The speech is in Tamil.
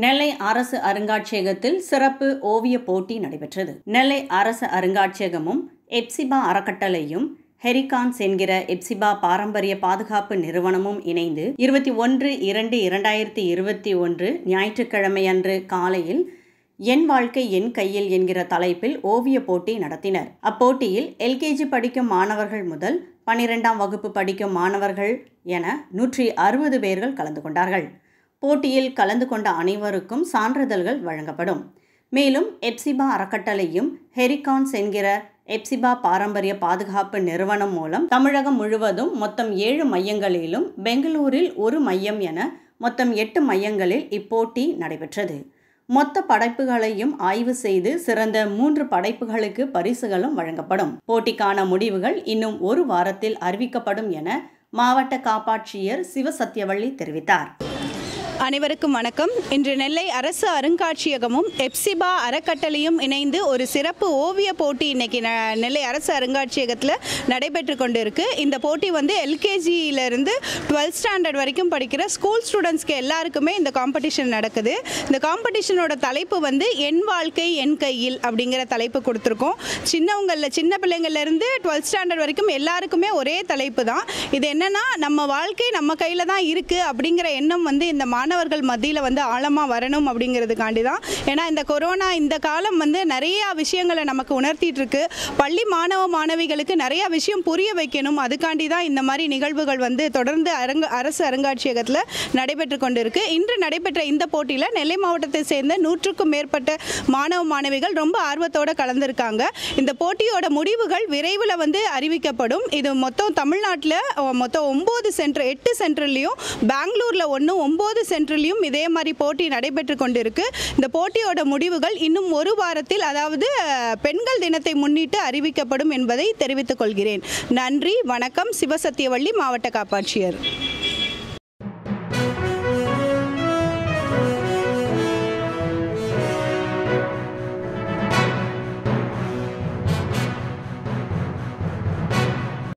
நெல்லை அரசு அருங்காட்சியகத்தில் சிறப்பு ஓவிய போட்டி நடைபெற்றது நெல்லை அரசு அருங்காட்சியகமும் எப்சிபா அறக்கட்டளையும் ஹெரிகான்ஸ் என்கிற எப்சிபா பாரம்பரிய பாதுகாப்பு நிறுவனமும் இணைந்து இருபத்தி ஒன்று இரண்டு இரண்டாயிரத்தி இருபத்தி ஒன்று ஞாயிற்றுக்கிழமை அன்று காலையில் என் வாழ்க்கை என் கையில் என்கிற தலைப்பில் ஓவிய போட்டி நடத்தினர் அப்போட்டியில் எல்கேஜி படிக்கும் மாணவர்கள் முதல் பனிரெண்டாம் வகுப்பு படிக்கும் மாணவர்கள் என நூற்றி அறுபது பேர்கள் கலந்து கொண்டார்கள் போட்டியில் கலந்து கொண்ட அனைவருக்கும் சான்றிதழ்கள் வழங்கப்படும் மேலும் எப்சிபா அறக்கட்டளையும் ஹெரிகான்ஸ் என்கிற எப்சிபா பாரம்பரிய பாதுகாப்பு நிறுவனம் மூலம் தமிழகம் முழுவதும் மொத்தம் ஏழு மையங்களிலும் பெங்களூரில் ஒரு மையம் என மொத்தம் எட்டு மையங்களில் இப்போட்டி நடைபெற்றது மொத்த படைப்புகளையும் ஆய்வு செய்து சிறந்த மூன்று படைப்புகளுக்கு பரிசுகளும் வழங்கப்படும் போட்டிக்கான முடிவுகள் இன்னும் ஒரு வாரத்தில் அறிவிக்கப்படும் என மாவட்ட காப்பாட்சியர் சிவசத்யவள்ளி தெரிவித்தார் அனைவருக்கும் வணக்கம் இன்று நெல்லை அரசு அருங்காட்சியகமும் எப்சிபா அறக்கட்டளையும் இணைந்து ஒரு சிறப்பு ஓவிய போட்டி இன்னைக்கு ந- நெல்லை அரசு அருங்காட்சியகத்தில் நடைபெற்று கொண்டு இருக்கு இந்த போட்டி வந்து எல்கேஜியிலிருந்து டுவெல்த் ஸ்டாண்டர்ட் வரைக்கும் படிக்கிற ஸ்கூல் ஸ்டூடெண்ட்ஸ்க்கு எல்லாருக்குமே இந்த காம்படிஷன் நடக்குது இந்த காம்படிஷனோட தலைப்பு வந்து என் வாழ்க்கை என் கையில் அப்படிங்கிற தலைப்பு கொடுத்துருக்கோம் சின்னவங்களில் சின்ன பிள்ளைங்கள்ல இருந்து டுவெல்த் ஸ்டாண்டர்ட் வரைக்கும் எல்லாருக்குமே ஒரே தலைப்பு தான் இது என்னன்னா நம்ம வாழ்க்கை நம்ம கையில் தான் இருக்குது அப்படிங்கிற எண்ணம் வந்து இந்த மாணவர்கள் மத்தியில் வந்து ஆழமாக வரணும் அப்படிங்கிறதுக்காண்டி தான் ஏன்னா இந்த கொரோனா இந்த காலம் வந்து நிறைய விஷயங்களை நமக்கு உணர்த்திட்டு இருக்கு பள்ளி மாணவ மாணவிகளுக்கு நிறைய விஷயம் புரிய வைக்கணும் அதுக்காண்டி தான் இந்த மாதிரி நிகழ்வுகள் வந்து தொடர்ந்து அரங்க அரசு அருங்காட்சியகத்தில் நடைபெற்று கொண்டிருக்கு இன்று நடைபெற்ற இந்த போட்டியில் நெல்லை மாவட்டத்தை சேர்ந்த நூற்றுக்கும் மேற்பட்ட மாணவ மாணவிகள் ரொம்ப ஆர்வத்தோடு கலந்துருக்காங்க இந்த போட்டியோட முடிவுகள் விரைவில் வந்து அறிவிக்கப்படும் இது மொத்தம் தமிழ்நாட்டில் மொத்தம் ஒம்பது சென்டர் எட்டு சென்டர்லையும் பெங்களூரில் ஒன்று ஒம்பது சென்டர்லையும் இதே மாதிரி போட்டி நடைபெற்று கொண்டிருக்கு இந்த போட்டியோட முடிவுகள் இன்னும் ஒரு வாரத்தில் அதாவது அஹ், பெண்கள் தினத்தை முன்னிட்டு அறிவிக்கப்படும் என்பதை தெரிவித்துக் கொள்கிறேன் நன்றி வணக்கம் சிவசத்தியவள்ளி மாவட்ட காப்பாட்சியர்